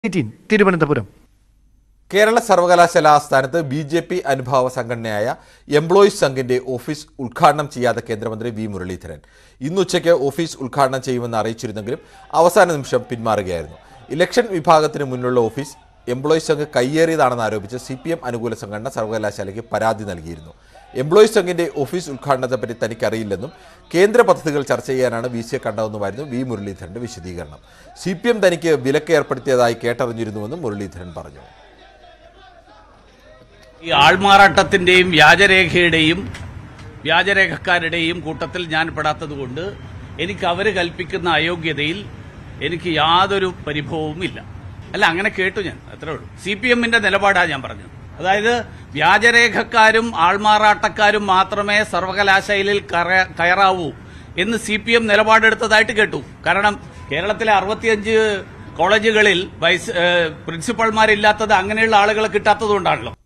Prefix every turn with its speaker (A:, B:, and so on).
A: eighteen Thiruvananthapuram
B: Kerala സർവകലാശാല ആസ്ഥാനത്ത് B J P അനുഭാവ സംഘടനയായ എംപ്ലോയീസ് സംഘിന്റെ ഓഫീസ് ഉദ്ഘാടനം ചെയ്യാത്ത കേന്ദ്രമന്ത്രി വി മുരളീധരൻ ഇന്നുച്ചയ്ക്ക് ഓഫീസ് ഉദ്ഘാടനം ചെയ്യുമെന്ന് അറിയിച്ചിരുന്നെങ്കിലും അവസാന നിമിഷം പിന്മാറുകയായിരുന്നു ഇലക്ഷൻ വിഭാഗത്തിന് മുന്നിലുള്ള ഓഫീസ് എംപ്ലോയീസ് സംഘ് കയ്യേറിയതാണെന്ന് ആരോപിച്ച് സി പി എം അനുകൂല സംഘടന സർവകലാശാലയ്ക്ക് പരാതി നൽകിയിരുന്നു എംപ്ലോയീസ് സംഘിന്റെ ഓഫീസ് ഉദ്ഘാടനത്തെപ്പറ്റി തനിക്കറിയില്ലെന്നും കേന്ദ്ര പദ്ധതികൾ ചർച്ച ചെയ്യാനാണ് വി സിയെ കണ്ടതെന്നുമായിരുന്നു വി മുരളീധരന്റെ വിശദീകരണം സി പി എം തനിക്ക് വിലക്ക് ഏർപ്പെടുത്തിയതായി കേട്ടറിഞ്ഞിരുന്നുവെന്നും മുരളീധരൻ പറഞ്ഞു
C: ഈ ആൾമാറാട്ടത്തിന്റെയും വ്യാജരേഖയുടെയും വ്യാജരേഖക്കാരുടെയും കൂട്ടത്തിൽ ഞാൻ പെടാത്തതുകൊണ്ട് എനിക്ക് അവർ കൽപ്പിക്കുന്ന അയോഗ്യതയിൽ എനിക്ക് യാതൊരു പരിഭവവുമില്ല അല്ല അങ്ങനെ കേട്ടു ഞാൻ അത്രേ ഉള്ളൂ സി പി എമ്മിന്റെ നിലപാടാണ് ഞാൻ പറഞ്ഞത് അതായത് വ്യാജരേഖക്കാരും ആൾമാറാട്ടക്കാരും മാത്രമേ സർവകലാശാലയിൽ കറ- കയറാവൂ എന്ന് സി പി എം നിലപാടെടുത്തതായിട്ട് കേട്ടു കാരണം കേരളത്തിലെ അറുപത്തിയഞ്ച് കോളേജുകളിൽ വൈസ് ഏഹ് പ്രിൻസിപ്പൾമാരില്ലാത്തത് അങ്ങനെയുള്ള ആളുകളെ കിട്ടാത്തതുകൊണ്ടാണല്ലോ